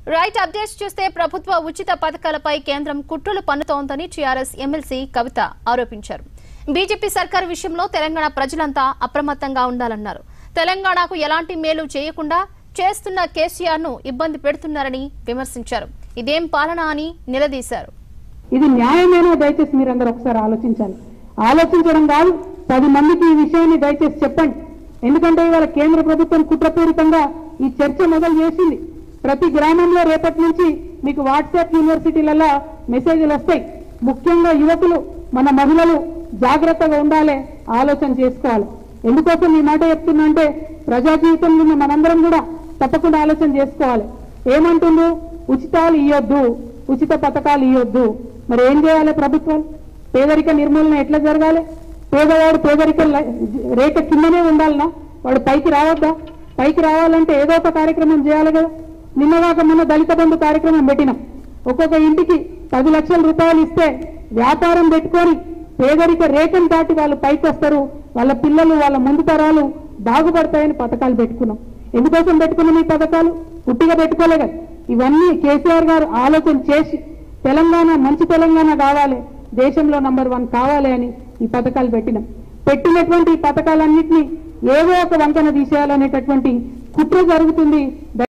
right updates చూస్తే ప్రభుత్వ ఉచిత పథకాలపై కేంద్రం కుట్రలు పన్నుతోందని టీఆర్ఎస్ ఎమ్మెల్సీ కవిత ఆరోపించారు బీజేపీ సర్కారు విషయంలో తెలంగాణ ప్రజలంతా అప్రమత్తంగా ఉండాలన్నారు తెలంగాణకు ఎలాంటి మేలు చేయకుండా చేస్తున్న కేసీఆర్ ను ఇబ్బంది పెడుతున్నారని విమర్శించారు ఇదేం పాలన అని నిలదీశారు ఇది న్యాయమేనో దయచేసి మీరందరూ ఒకసారి ఆలోచించాలి ఆలోచించడం కాదు పది మందికి ఈ విషయాన్ని దయచేసి చెప్పండి ఎందుకంటే ఇవాళ కేంద్ర ప్రభుత్వం కుట్రపూరితంగా ఈ చర్చ మొదలు చేసింది ప్రతి గ్రామంలో రేపటి నుంచి మీకు వాట్సాప్ యూనివర్సిటీలలో మెసేజ్లు వస్తాయి ముఖ్యంగా యువకులు మన మహిళలు జాగ్రత్తగా ఉండాలి ఆలోచన చేసుకోవాలి ఎందుకోసం ఈ మాట చెప్తున్నా అంటే ప్రజా జీవితంలో ఉన్న మనందరం కూడా తప్పకుండా ఆలోచన చేసుకోవాలి ఏమంటుండు ఉచితాలు ఇవ్వద్దు ఉచిత పథకాలు ఇవ్వద్దు మరి ఏం చేయాలి ప్రభుత్వం పేదరిక నిర్మూలన ఎట్లా జరగాలి పేదవాడు పేదరిక ల- రేఖ కిందనే ఉండాలనా వాడు పైకి రావద్దా పైకి రావాలంటే ఏదో ఒక కార్యక్రమం చేయాలి కదా నిన్నగాక మొన్న దళిత బంధు కార్యక్రమం పెట్టినాం ఒక్కొక్క ఇంటికి పది లక్షల రూపాయలు ఇస్తే వ్యాపారం పెట్టుకొని పేదరిక రేఖను దాటి వాళ్ళు పైకి వస్తారు వాళ్ళ పిల్లలు వాళ్ళ ముందు తరాలు బాగుపడతాయని పథకాలు పెట్టుకున్నాం ఎందుకోసం పెట్టుకున్నాం ఈ పథకాలు పుట్టిగా పెట్టుకోలే కదా ఇవన్నీ కేసీఆర్ గారు ఆలోచన చేసి తెలంగాణ మంచి తెలంగాణ కావాలి దేశంలో నంబర్ వన్ కావాలి అని ఈ పథకాలు పెట్టినాం పెట్టినటువంటి ఈ పథకాలన్నింటినీ ఏవో ఒక వంతన తీసేయాలనేటటువంటి కుట్ర జరుగుతుంది